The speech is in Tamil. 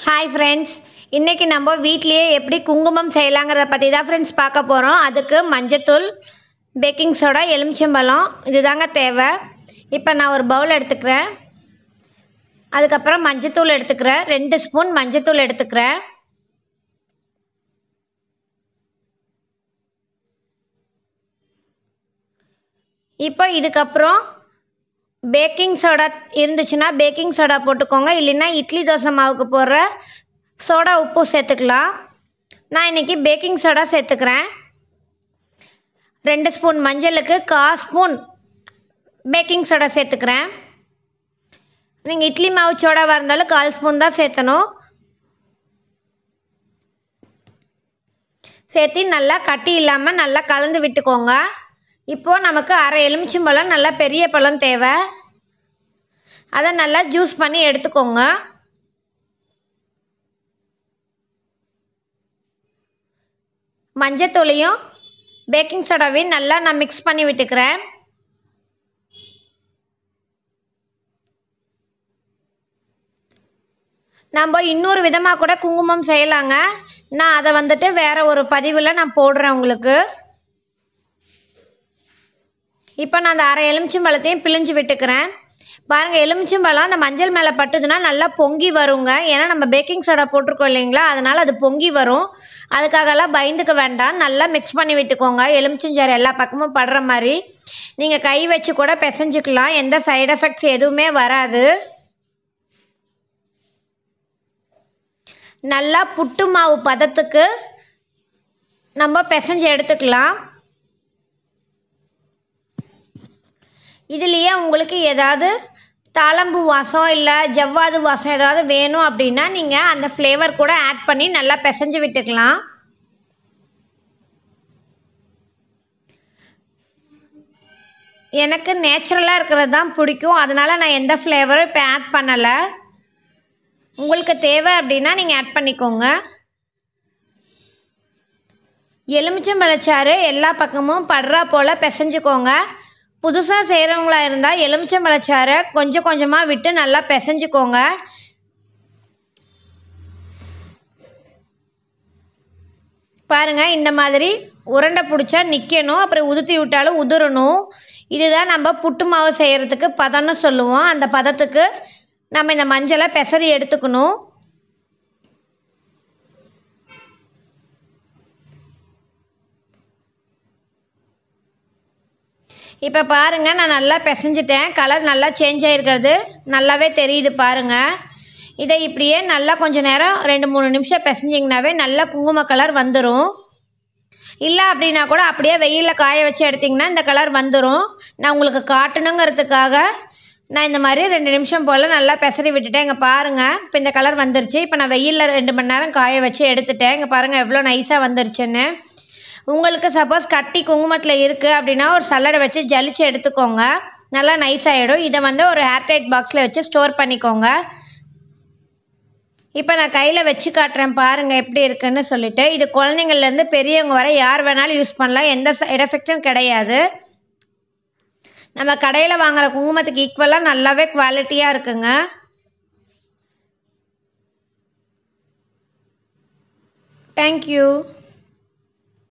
ஹாய் ஃப்ரெண்ட்ஸ் இன்றைக்கி நம்ம வீட்லேயே எப்படி குங்குமம் செய்யலாங்கிறத பற்றி தான் ஃப்ரெண்ட்ஸ் பார்க்க போகிறோம் அதுக்கு மஞ்சத்தூள் பேக்கிங் சோடா எலுமிச்சம்பழம் இதுதாங்க தேவை இப்போ நான் ஒரு பவுல் எடுத்துக்கிறேன் அதுக்கப்புறம் மஞ்சத்தூள் எடுத்துக்கிறேன் ரெண்டு ஸ்பூன் மஞ்சத்தூள் எடுத்துக்கிறேன் இப்போ இதுக்கப்புறம் பேக்கிங் சோடா இருந்துச்சுன்னா பேக்கிங் சோடா போட்டுக்கோங்க இல்லைன்னா இட்லி தோசை மாவுக்கு போடுற சோடா உப்பு சேர்த்துக்கலாம் நான் இன்றைக்கி பேக்கிங் சோடா சேர்த்துக்கிறேன் ரெண்டு ஸ்பூன் மஞ்சளுக்கு கால் ஸ்பூன் பேக்கிங் சோடா சேர்த்துக்கிறேன் நீங்கள் இட்லி மாவு சோடாவாக இருந்தாலும் கால் ஸ்பூன் தான் சேர்த்தணும் சேர்த்து நல்லா கட்டி இல்லாமல் நல்லா கலந்து விட்டுக்கோங்க இப்போது நமக்கு அரை எலுமிச்சம்பழம் நல்லா பெரிய பழம் தேவை அதை நல்லா ஜூஸ் பண்ணி எடுத்துக்கோங்க மஞ்சத்தூளையும் பேக்கிங் சோடாவையும் நல்லா நான் மிக்ஸ் பண்ணி விட்டுக்கிறேன் நம்ம இன்னொரு விதமாக கூட குங்குமம் செய்யலாங்க நான் அதை வந்துட்டு வேறு ஒரு பதிவில் நான் போடுறேன் உங்களுக்கு இப்போ நான் அந்த அரை எலுமிச்சம்பழத்தையும் பிழிஞ்சு விட்டுக்கிறேன் பாருங்கள் எலுமிச்சம்பழம் அந்த மஞ்சள் மேலே பட்டுதுன்னா நல்லா பொங்கி வருங்க ஏன்னா நம்ம பேக்கிங் சோடா போட்டிருக்கோம் இல்லைங்களா அதனால் அது பொங்கி வரும் அதுக்காகலாம் பயந்துக்க வேண்டாம் நல்லா மிக்ஸ் பண்ணி விட்டுக்கோங்க எலுமிச்சஞ்சாறு எல்லா பக்கமும் படுற மாதிரி நீங்கள் கை வச்சு கூட பிசைஞ்சுக்கலாம் எந்த சைடு எஃபெக்ட்ஸ் எதுவுமே வராது நல்லா புட்டு மாவு பதத்துக்கு நம்ம பிசைஞ்சு எடுத்துக்கலாம் இதுலேயே உங்களுக்கு ஏதாவது தாளம்பூ வாசம் இல்லை ஜவ்வாது வாசம் ஏதாவது வேணும் அப்படின்னா நீங்கள் அந்த ஃப்ளேவர் கூட ஆட் பண்ணி நல்லா பிசைஞ்சு விட்டுக்கலாம் எனக்கு நேச்சுரலாக இருக்கிறது தான் பிடிக்கும் அதனால் நான் எந்த ஃப்ளேவரும் இப்போ ஆட் பண்ணலை உங்களுக்கு தேவை அப்படின்னா நீங்கள் ஆட் பண்ணிக்கோங்க எலுமிச்சம்பழச்சாறு எல்லா பக்கமும் படுறா போல் பிசைஞ்சுக்கோங்க புதுசாக செய்கிறவங்களா இருந்தால் எலுமிச்சம்பழச்சாறை கொஞ்சம் கொஞ்சமாக விட்டு நல்லா பிசைஞ்சுக்கோங்க பாருங்கள் இந்த மாதிரி உருண்டை பிடிச்சா நிற்கணும் அப்புறம் உதுத்தி விட்டாலும் உதிரணும் இதுதான் நம்ம புட்டு மாவு செய்கிறதுக்கு பதம்னு சொல்லுவோம் அந்த பதத்துக்கு நம்ம இந்த மஞ்சளை பெசரி எடுத்துக்கணும் இப்போ பாருங்கள் நான் நல்லா பிசைஞ்சிட்டேன் கலர் நல்லா சேஞ்ச் ஆகிருக்கிறது நல்லாவே தெரியுது பாருங்கள் இதை இப்படியே நல்லா கொஞ்சம் நேரம் ரெண்டு மூணு நிமிஷம் பிசைஞ்சிங்கனாவே நல்லா குங்கும கலர் வந்துடும் இல்லை அப்படின்னா கூட அப்படியே வெயிலில் காய வச்சு எடுத்திங்கன்னா இந்த கலர் வந்துடும் நான் உங்களுக்கு காட்டணுங்கிறதுக்காக நான் இந்த மாதிரி ரெண்டு நிமிஷம் போல் நல்லா பெசரி விட்டுட்டேன் இங்கே பாருங்கள் இப்போ இந்த கலர் வந்துருச்சு இப்போ நான் வெயிலில் ரெண்டு மணி நேரம் காய வச்சு எடுத்துட்டேன் இங்கே பாருங்கள் எவ்வளோ நைஸாக வந்துருச்சுன்னு உங்களுக்கு சப்போஸ் கட்டி குங்குமத்தில் இருக்குது அப்படின்னா ஒரு சல்லடை வச்சு ஜலிச்சு எடுத்துக்கோங்க நல்லா நைஸ் ஆகிடும் இதை வந்து ஒரு ஏர்டைட் பாக்ஸில் வச்சு ஸ்டோர் பண்ணிக்கோங்க இப்போ நான் கையில் வச்சு காட்டுறேன் பாருங்கள் எப்படி இருக்குன்னு சொல்லிட்டு இது குழந்தைங்கள்லேருந்து பெரியவங்க வரை யார் வேணாலும் யூஸ் பண்ணலாம் எந்த சைட் எஃபெக்டும் கிடையாது நம்ம கடையில் வாங்குகிற குங்குமத்துக்கு ஈக்குவலாக நல்லாவே குவாலிட்டியாக இருக்குங்க தேங்க்யூ